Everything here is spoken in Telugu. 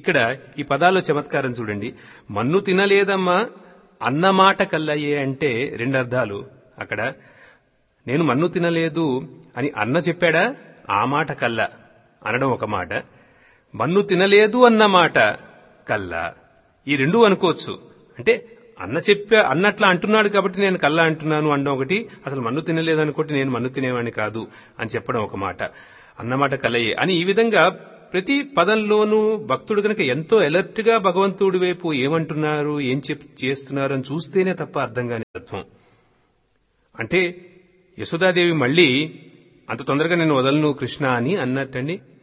ఇక్కడ ఈ పదాల్లో చమత్కారం చూడండి మన్ను తినలేదమ్మా అన్నమాట కల్లయ్యే అంటే రెండు అర్థాలు అక్కడ నేను మన్ను తినలేదు అని అన్న చెప్పాడా ఆ మాట కల్ల అనడం ఒక మాట మన్ను తినలేదు అన్న మాట కల్ల ఈ రెండు అనుకోవచ్చు అంటే అన్న చెప్పా అన్నట్లా అంటున్నాడు కాబట్టి నేను కల్లా అంటున్నాను అనడం ఒకటి అసలు మన్ను తినలేదు అనుకోటి నేను మన్ను తినేవాడిని కాదు అని చెప్పడం ఒక మాట అన్నమాట కలయే అని ఈ విధంగా ప్రతి పదంలోనూ భక్తుడు కనుక ఎంతో అలర్ట్ గా భగవంతుడి వైపు ఏమంటున్నారు ఏం చెప్ చేస్తున్నారు అని చూస్తేనే తప్ప అర్థం కాని తత్వం అంటే యశోదాదేవి మళ్ళీ అంత తొందరగా నేను వదలను కృష్ణ అని అన్నట్టండి